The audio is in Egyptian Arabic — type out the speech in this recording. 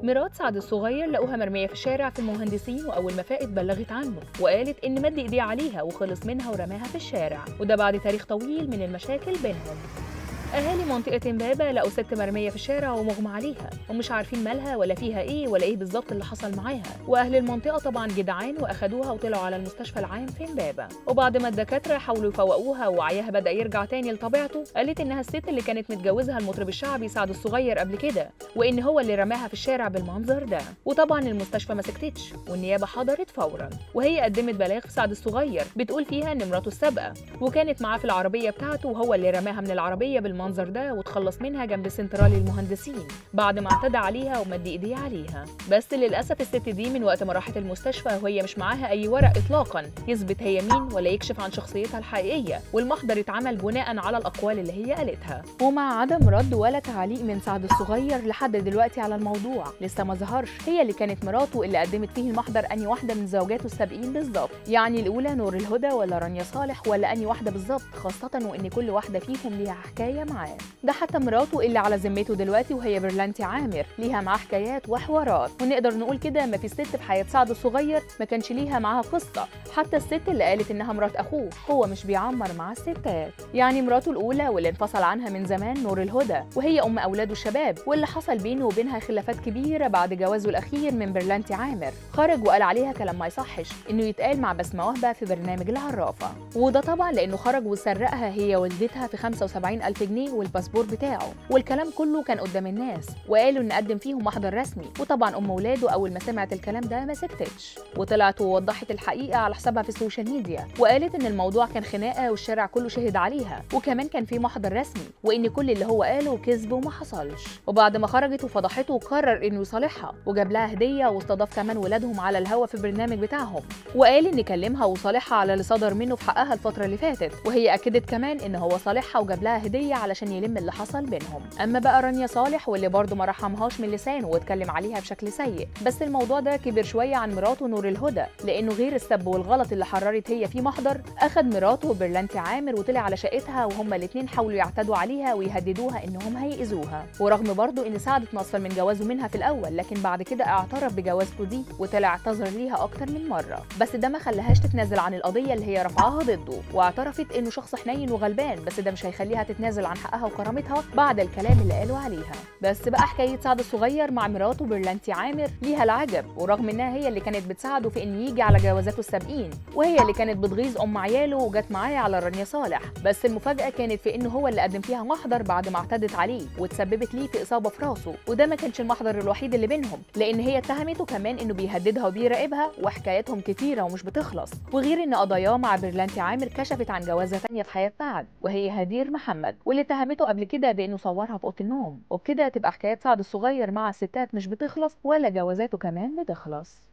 مرات سعد الصغير لقوها مرمية في الشارع في المهندسين وأول ما فاقت بلغت عنه وقالت إن مد إيديه عليها وخلص منها ورماها في الشارع وده بعد تاريخ طويل من المشاكل بينهم أهالي منطقة إمبابة لقوا ست مرمية في الشارع ومغمى عليها ومش عارفين مالها ولا فيها إيه ولا إيه بالظبط اللي حصل معاها وأهل المنطقة طبعا جدعان وأخدوها وطلعوا على المستشفى العام في إمبابة وبعد ما الدكاترة حاولوا يفوقوها ووعيها بدأ يرجع تاني لطبيعته قالت إنها الست اللي كانت متجوزها المطرب الشعبي سعد الصغير قبل كده وإن هو اللي رماها في الشارع بالمنظر ده وطبعا المستشفى ما سكتتش والنيابة حضرت فورا وهي قدمت بلاغ في سعد الصغير بتقول فيها إن مراته السابقة وكانت معاه في العربية بتاعته وهو اللي رماها من العربية بالمنظر ده وتخلص منها جنب سنترال المهندسين بعد ما اعتدى عليها ومد ايديه عليها بس للاسف الست دي من وقت ما راحت المستشفى وهي مش معاها اي ورق اطلاقا يثبت هي مين ولا يكشف عن شخصيتها الحقيقيه والمحضر اتعمل بناء على الاقوال اللي هي قالتها ومع عدم رد ولا تعليق من سعد الصغير لحد دلوقتي على الموضوع لسه ما ظهرش هي اللي كانت مراته اللي قدمت فيه المحضر اني واحده من زوجاته السابقين بالظبط يعني الاولى نور الهدى ولا رانيا صالح ولا اني واحده بالظبط خاصه وان كل واحده فيهم ليها حكايه معاه ده حتى مراته اللي على ذمته دلوقتي وهي برلانتي عامر ليها معاه حكايات وحوارات ونقدر نقول كده ما في ست في حياه سعد الصغير ما كانش ليها معاها قصه حتى الست اللي قالت انها مرات اخوه هو مش بيعمر مع الستات يعني مراته الاولى واللي انفصل عنها من زمان نور الهدى وهي ام اولاده الشباب واللي حصل بينه وبينها خلافات كبيره بعد جوازه الاخير من برلانتي عامر خرج وقال عليها كلام ما يصحش انه يتقال مع بسمه وهبه في برنامج العرافه وده طبعا لانه خرج وسرقها هي والدتها في 75 الف جنيه والباسبور بتاعه والكلام كله كان قدام الناس وقالوا ان قدم فيهم محضر رسمي وطبعا ام ولاده اول ما سمعت الكلام ده ما سكتتش وطلعت ووضحت الحقيقه على حسابها في السوشيال ميديا وقالت ان الموضوع كان خناقه والشارع كله شهد عليها وكمان كان في محضر رسمي وان كل اللي هو قاله كذب وما حصلش وبعد ما خرجت وفضحته قرر انه يصالحها وجاب لها هديه واستضاف كمان ولادهم على الهوا في البرنامج بتاعهم وقال ان كلمها وصالحها على اللي صدر منه في حقها الفتره اللي فاتت وهي اكدت كمان ان هو صالحها وجاب لها هديه علشان يلم اللي حصل بينهم اما بقى رانيا صالح واللي برضه ما رحمهاش من لسانه واتكلم عليها بشكل سيء بس الموضوع ده كبر شويه عن مراته نور الهدى لانه غير السب والغلط اللي حررت هي فيه محضر اخد مراته برلانتي عامر وطلع على شقتها وهما الاثنين حاولوا يعتدوا عليها ويهددوها انهم هيأذوها ورغم برضه ان سعد اتنصل من جوازه منها في الاول لكن بعد كده اعترف بجوازته دي وطلع اعتذر ليها اكتر من مره بس ده ما خلاهاش تتنازل عن القضيه اللي هي رفعها ضده واعترفت انه شخص حنين وغلبان بس ده مش هيخليها تتنازل عن حقها وكرامتها بعد الكلام اللي قالوا عليها بس بقى حكايه سعد الصغير مع مراته برلانتي عامر ليها العجب ورغم انها هي اللي كانت بتساعده في انه يجي على جوازاته السابقين وهي اللي كانت بتغيظ ام عياله وجت معاه على رانيا صالح بس المفاجاه كانت في انه هو اللي قدم فيها محضر بعد ما اعتدت عليه وتسببت ليه في اصابه في راسه وده ما كانش المحضر الوحيد اللي بينهم لان هي اتهمته كمان انه بيهددها وبيراقبها وحكاياتهم كتيره ومش بتخلص وغير ان قضاياه مع برلانتي عامر كشفت عن جوازه ثانيه في حياه سعد وهي هدير محمد واللي اتهمته قبل كده بانه صورها في اوضه النوم وبكده تبقى حكايات سعد الصغير مع الستات مش بتخلص ولا جوازاته كمان بتخلص